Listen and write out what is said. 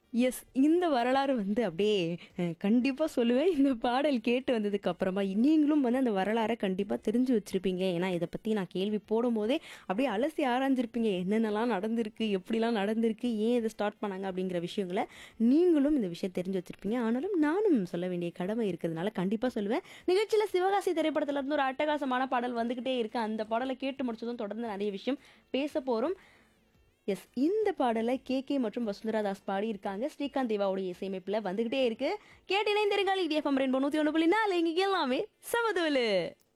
S இந்த வரலாறு வந்து அப்படியே அஹ், கண்டிப்பா சொல்லுவேன் இந்த பாடல் கேட்டு வந்ததுக்கு அப்புறமா நீங்களும் வந்து அந்த வரலாறை கண்டிப்பா தெரிஞ்சு வச்சிருப்பீங்க ஏன்னா இதை பத்தி நான் கேள்வி போடும் போதே அப்படியே அலசி ஆராய்ஞ்சிருப்பீங்க என்னென்னலாம் நடந்திருக்கு எப்படிலாம் நடந்திருக்கு ஏன் இதை ஸ்டார்ட் பண்ணாங்க அப்படிங்கிற விஷயங்களை நீங்களும் இந்த விஷயம் தெரிஞ்சு வச்சிருப்பீங்க ஆனாலும் நானும் சொல்ல வேண்டிய கடமை இருக்கிறதுனால கண்டிப்பா சொல்லுவேன் நிகழ்ச்சியில சிவகாசி திரைப்படத்துல இருந்து ஒரு அட்டகாசமான பாடல் வந்துகிட்டே இருக்கு அந்த பாடலை கேட்டு முடிச்சதும் தொடர்ந்து நிறைய விஷயம் பேச போறோம் எஸ் இந்த பாடலை கே கே மற்றும் வசுந்தரா தாஸ் பாடியிருக்காங்க ஸ்ரீகாந்த் தேவாவுடைய இசையமைப்பில் வந்துகிட்டே இருக்கு கேட்டு இணைந்திருங்கள் இது எஃப்எம் ரெண்டு நூற்றி ஒன்று புள்ளி நாலு இங்கே எல்லாமே சமதுவலு